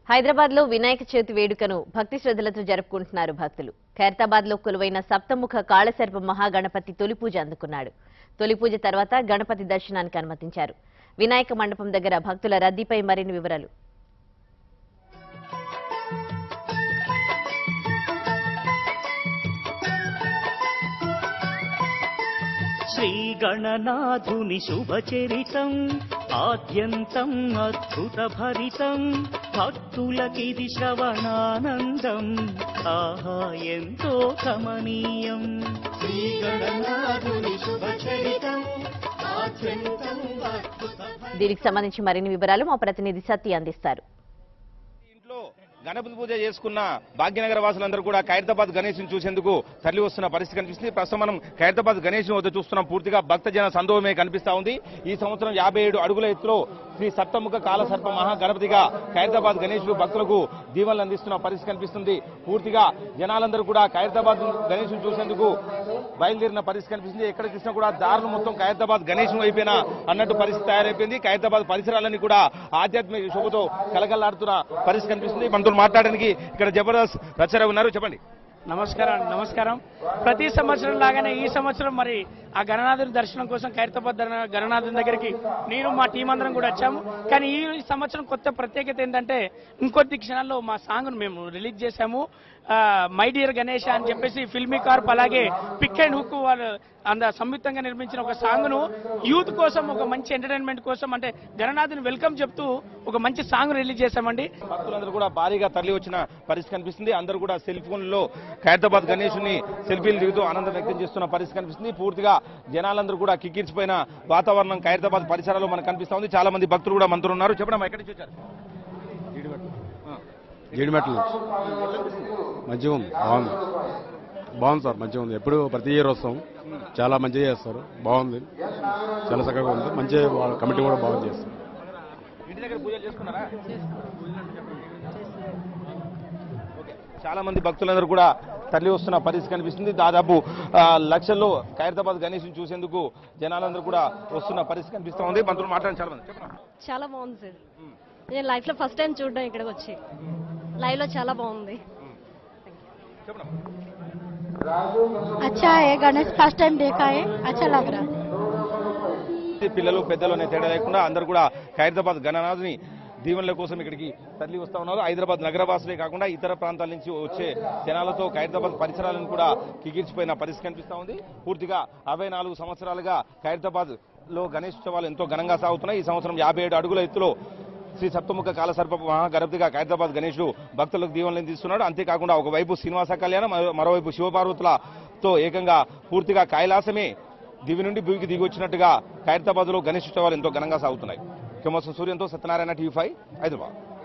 హైదరాబాద్ లో వినాయక చవితి వేడుకను భక్తి శ్రద్ధలతో జరుపుకుంటున్నారు భక్తులు ఖైరతాబాద్ లో కొలువైన సప్తముఖ కాళసర్ప మహాగణపతి తొలి పూజ అందుకున్నాడు తొలి పూజ తర్వాత గణపతి దర్శనానికి అనుమతించారు వినాయక మండపం దగ్గర భక్తుల రద్దీపై మరిన్ని వివరాలు శ్రీగణనాథుని శుభచరితం ఆద్యంతం అద్భుతభరితం భక్తులకిది శ్రవణానందం ఆహా ఎంతో కమనీయం శ్రీగణనాథుని శుభచరితం ఆద్యంతం దీనికి సంబంధించి మరిన్ని వివరాలు మా ప్రతినిధి సత్య అందిస్తారు ఇంట్లో గణపతి పూజ చేసుకున్న భాగ్యనగర వాసులందరూ కూడా ఖైరతాబాద్ గణేష్ చూసేందుకు తరలి వస్తున్న పరిస్థితి కనిపిస్తుంది ప్రస్తుతం మనం ఖైరతాబాద్ గణేష్ వద్ద చూస్తున్నాం పూర్తిగా భక్తజన సందోహమే కనిపిస్తా ఉంది ఈ సంవత్సరం యాభై ఏడు అడుగుల ఎత్తులో శ్రీ సప్తముఖ కాలసర్ప మహాగణపతిగా ఖైరతాబాద్ గణేష్ భక్తులకు దీవెనలు అందిస్తున్న పరిస్థితి కనిపిస్తుంది పూర్తిగా జనాలందరూ కూడా ఖైరతాబాద్ గణేష్ చూసేందుకు బయలుదేరిన పరిస్థితి కనిపిస్తుంది ఎక్కడ చూసినా కూడా దారులు మొత్తం ఖైరతాబాద్ గణేష్ అయిపోయినా అన్నట్టు పరిస్థితి తయారైపోయింది ఖైరతాబాద్ పరిసరాలన్నీ కూడా ఆధ్యాత్మిక శోభతో కలకలాడుతున్న పరిస్థితి కనిపిస్తుంది మనతో మాట్లాడడానికి ఇక్కడ జబర్దస్త్ రచన ఉన్నారు చెప్పండి నమస్కారం నమస్కారం ప్రతి సంవత్సరం లాగానే ఈ సంవత్సరం మరి ఆ గణనాథుని దర్శనం కోసం ఖైరతాబాద్ దర్శన- గణనాథుని దగ్గరికి నేను మా టీం అందరం కూడా వచ్చాము కానీ ఈ సంవత్సరం కొత్త ప్రత్యేకత ఏంటంటే ఇంకొద్ది క్షణాల్లో మా సాంగ్ను మేము రిలీజ్ చేశాము ఆ, మై డియర్ గణేష్ అని చెప్పేసి ఫిల్మీ కార్ప్ అలాగే పిక్ అండ్ హుక్ వాళ్ళు అంద సంయుక్తంగా నిర్మించిన ఒక సాంగ్ను యూత్ కోసం ఒక మంచి ఎంటర్టైన్మెంట్ కోసం అంటే గణనాథుని వెల్కమ్ చెప్తూ ఒక మంచి సాంగ్ రిలీజ్ చేశామండి భక్తులందరూ కూడా భారీగా తరలి వచ్చిన పరిస్థితి కనిపిస్తుంది అందరూ కూడా సెల్ ఫోన్లో ఖైరతాబాద్ గణేషుని సెల్ఫీలు దిగుతూ ఆనందం వ్యక్తం చేస్తున్న పరిస్థితి కనిపిస్తుంది పూర్తిగా జనాలందరూ కూడా కిక్కిరిచిపోయిన వాతావరణం ఖైరతాబాద్ పరిసరాల్లో మనకు కనిపిస్తా ఉంది చాలా మంది భక్తులు కూడా మనతో ఉన్నారు చెప్పడం ఎక్కడి నుంచి వచ్చారు జీడిమెట్ల నుంచి మంచిగా ఉంది బాగుంది బాగుంది సార్ మంచిగా ఉంది ఎప్పుడు ప్రతి ఇయర్ వస్తాం చాలా మంచిగా చేస్తారు బాగుంది చాలా చక్కగా ఉంది మంచి వాళ్ళ కమిటీ కూడా బాగా చేస్తారు ఇంటి దగ్గర పూజలు చేసుకున్నారా ఓకే. చాలా మంది భక్తులందరూ కూడా తరలి వస్తున్న పరిస్థితి కనిపిస్తుంది దాదాపు ఆ, లక్షల్లో ఖైరతాబాద్ గణేష్ చూసేందుకు జనాలందరూ కూడా వస్తున్న పరిస్థితి కనిపిస్తా ఉంది మనతో మాట్లాడండి చాలా మంది చెప్పండి చాలా బాగుంది సార్ నేను లైఫ్ లో ఫస్ట్ టైం చూడడం ఇక్కడికి వచ్చి లైవ్ లో చాలా బాగుంది చెప్పండి अच्छा है गणेश फर्स्ट टाइम देखा है अच्छा लग रहा है పిల్లలు పెద్దలు అనే తేడా లేకుండా అందరూ కూడా ఖైరతాబాద్ గణనాథుని దీవెనల కోసం ఇక్కడికి తరలి వస్తా ఉన్నారు హైదరాబాద్ నగరవాసులే కాకుండా ఇతర ప్రాంతాల నుంచి వచ్చే జనాలతో ఖైరతాబాద్ పరిసరాలను కూడా కిగిర్చిపోయిన పరిస్థితి కనిపిస్తా ఉంది పూర్తిగా అరవై నాలుగు సంవత్సరాలుగా ఖైరతాబాద్ లో గణేష్ ఉత్సవాలు ఎంతో ఘనంగా సాగుతున్నాయి ఈ సంవత్సరం యాభై ఏడు అడుగుల ఎత్తులో శ్రీ సప్తముఖ కాలసర్ప మహాగణపతిగా ఖైరతాబాద్ గణేశుడు భక్తులకు దీవెనలు తీస్తున్నాడు అంతేకాకుండా ఒకవైపు శ్రీనివాస కళ్యాణం మరో- మరోవైపు శివపార్వతులతో ఏకంగా పూర్తిగా కైలాసమే దివి నుండి భూమికి దిగి వచ్చినట్టుగా ఖైరతాబాద్ లో గణేష్ ఉత్సవాలు ఎంతో ఘనంగా సాగుతున్నాయి కెమోసం సూర్యంతో సత్యనారాయణ టీవీ ఫైవ్ హైదరాబాద్